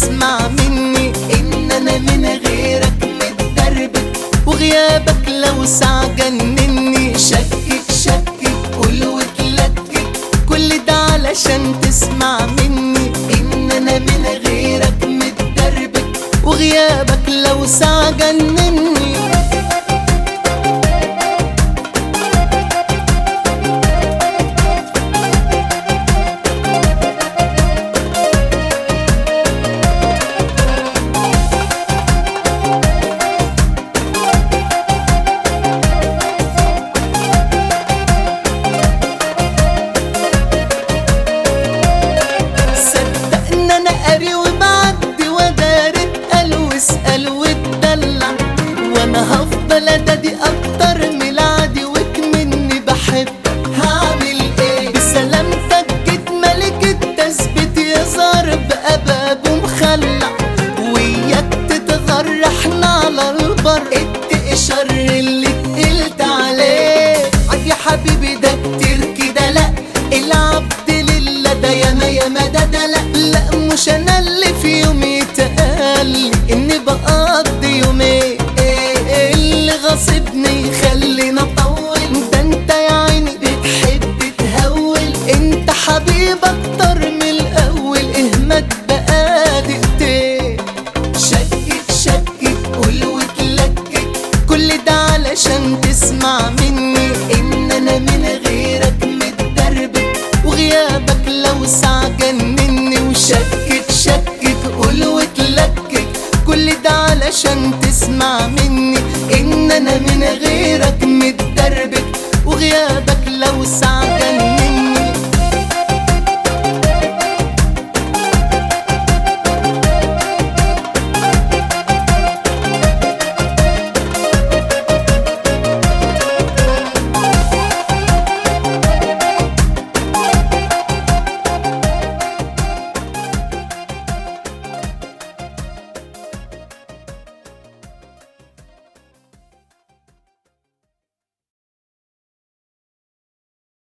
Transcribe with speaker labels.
Speaker 1: تسمع مني ان انا من غيرك متدربك وغيابك لو ساعة جنني شكك شكك قول وتلكك كل ده علشان تسمع مني ان انا من غيرك متدربك وغيابك لو ساعة جنني صدق ان انا قاري وبعدي وداري اتقل واسأل واتدلع وانا هفضل ادادي اكتر من العادي وكمني بحبك هعمل ايه بسلامتك جيت ملك التثبيت يظهر بأباب مخلع وياك تتغر احنا على البر اتقي شر اللي اتقلت عليه عاد يا حبيبي ده كتير كده لا العبد لله ده ياما ياما ده ده لا لا مش انا اللي في يوم يتقال اني بقضي يومين إيه اللي غاصبني يخليني اطول ده انت يا عيني بتحب تهول انت حبيبك